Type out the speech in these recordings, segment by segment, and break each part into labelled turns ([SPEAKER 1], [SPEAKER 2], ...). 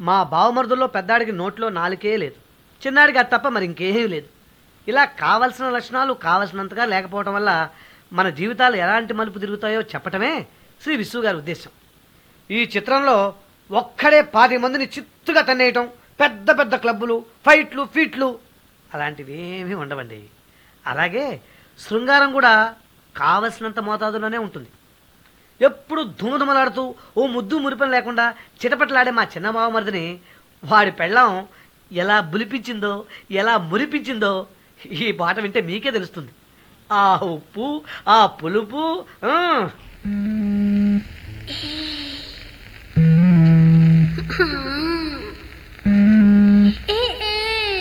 [SPEAKER 1] మా బావమరుదుల్లో పెద్దాడికి నోట్లో నాలుకే లేదు చిన్నాడికి అది తప్ప మరి ఇంకేమీ లేదు ఇలా కావలసిన లక్షణాలు కావలసినంతగా లేకపోవటం వల్ల మన జీవితాలు ఎలాంటి మలుపు తిరుగుతాయో చెప్పటమే శ్రీ విశ్వ గారి ఉద్దేశం ఈ చిత్రంలో ఒక్కడే పాతి మందిని చిత్తుగా తన్నేయటం పెద్ద పెద్ద క్లబ్బులు ఫైట్లు ఫీట్లు అలాంటివి ఏమీ ఉండవండి అలాగే శృంగారం కూడా కావలసినంత మోతాదులోనే ఉంటుంది ఎప్పుడు ధూమధుమలాడుతూ ఓ ముద్దు మురిపం లేకుండా చిటపట్లాడే మా చిన్న మావమరిదిని వాడి పెళ్ళాం ఎలా బులిపించిందో ఎలా మురిపించిందో ఈ పాట వింటే మీకే తెలుస్తుంది ఆ ఉప్పు ఆ పులుపు ఆ,
[SPEAKER 2] ఏ ఏ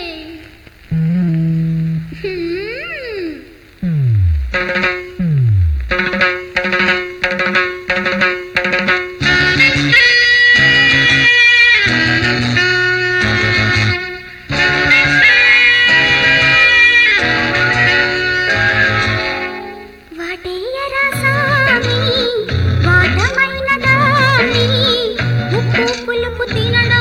[SPEAKER 2] వాటేయరా సామి వాటమైన దాని ఉప్పు పులుపు తినగా